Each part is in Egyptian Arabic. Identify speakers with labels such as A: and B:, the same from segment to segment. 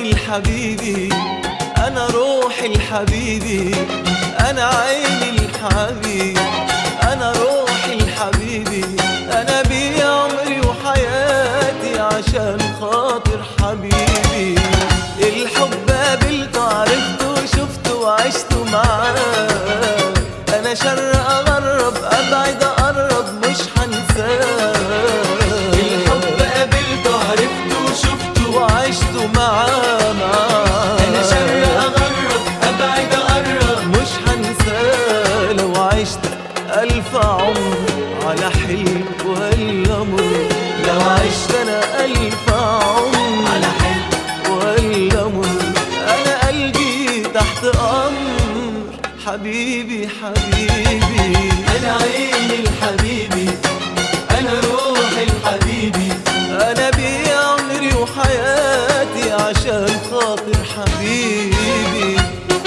A: الحبيبي انا روحي الحبيبي انا عيني الحبيبي انا روحي الحبيبي انا بيه عمري وحياتي عشان خاطر حبيبي الحب قابلته عرفته شفته وعشته معاه انا شر اغرب ابعد اقرب مش هنساه
B: الحب قابلته عرفته شفته
A: وعشته معاه معاه
B: انا شر اغرب ابعد اقرب
A: مش هنساه لو عشت ألف عمر على حلم ولا مر لو عشت أنا ألف عمر
B: على حلم
A: ولا مر أنا قلبي تحت أمر حبيبي حبيبي
B: انا عيني الحبيبي انا روحي الحبيبي
A: أنا بيه عمري وحياتي عشان خاطر حبيبي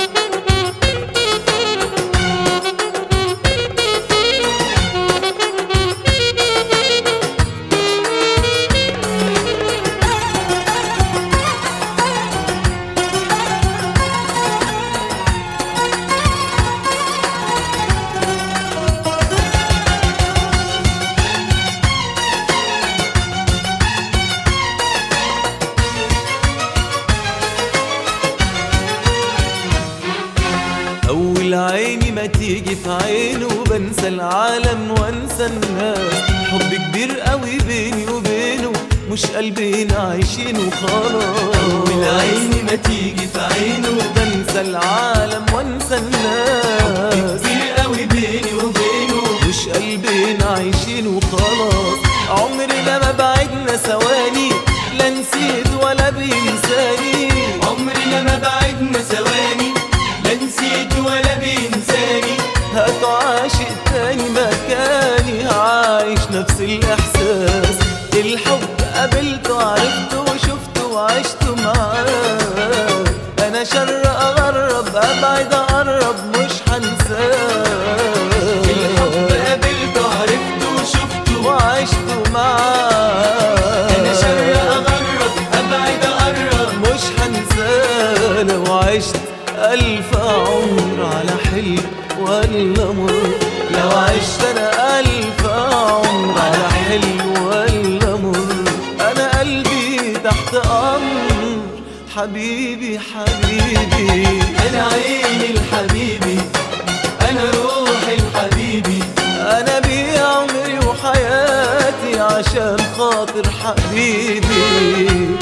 A: أول عيني ما تيجي في عينه بنسى العالم وانسى الناس حب كبير قوي بيني وبينه مش قلبين عايشين وخلاص
B: من عيني ما تيجي في عينه
A: بنسى العالم وانسى الناس
B: كتير قوي بيني وبينه
A: مش قلبين عايشين وخلاص عمرنا ما بعدنا ثواني لا نسيت ولا بينساني
B: عمرنا ما بعدنا ثواني لا نسيت ولا بينساني
A: هات عاشق تاني مكاني عايش نفس الإحساس الحب قابلته عرفته وشفته وعشته معاه أنا شر أغرب أبعد أقرب مش هنساه
B: الحب قابلته عرفته وشفته
A: وعشته معاه
B: انا شر اغرب ابعد اقرب
A: مش هنساه لو عشت ألف عمر على حلم ولا مر لو عشت أنا ألف عمر على حلم ولا مر أنا قلبي تحت أمر حبيبي حبيبي
B: انا عيني الحبيبي انا روحي الحبيبي
A: أنا بيه عمري وحياتي عشان خاطر حبيبي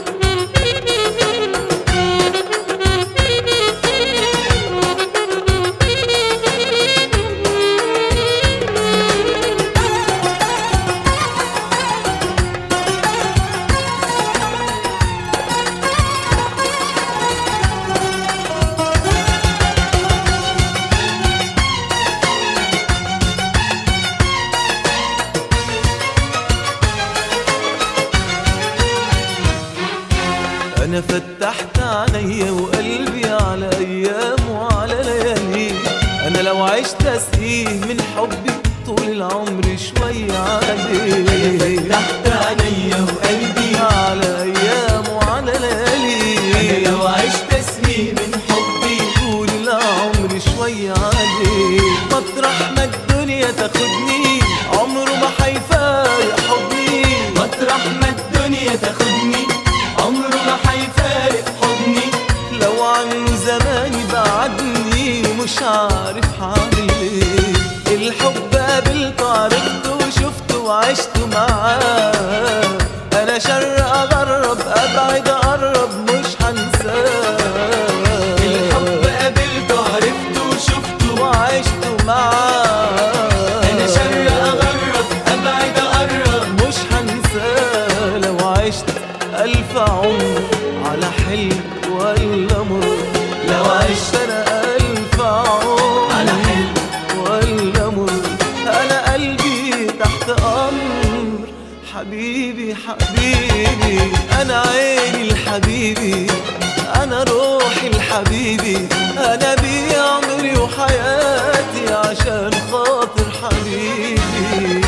A: انا فتحت عينيا وقلبي على ايام وعلى ليالي انا لو عشت اسقيه من حبي طول العمر شوية عليه
B: تحت عينيا وقلبي
A: على ايام وعلى
B: انا
A: ليالي
B: لو عشت اسمي من حبي
A: طول العمر شوية عليه مطرح ما الدنيا تاخدني عمره ما هيفارق حضني
B: مطرح ما الدنيا تاخدني عمره ما هيفارق حضني
A: لو عنه زماني بعدني مش عارف هعمل ايه الحب قابلته عرفته وشفته وعشته معاه انا شر اغرب ابعد اقرب مش هنساه
B: الحب قابلته عرفته وشفته
A: وعشته معاه
B: انا شر اغرب ابعد اقرب
A: مش هنساه لو عشت ألف عمر على حلم ولا مر لو عشت أنا ألف عمر
B: على حلم
A: ولا مر أنا قلبي تحت أمر حبيبي حبيبي أنا عيني الحبيبي أنا روحي الحبيبي أنا بيه عمري وحياتي عشان خاطر حبيبي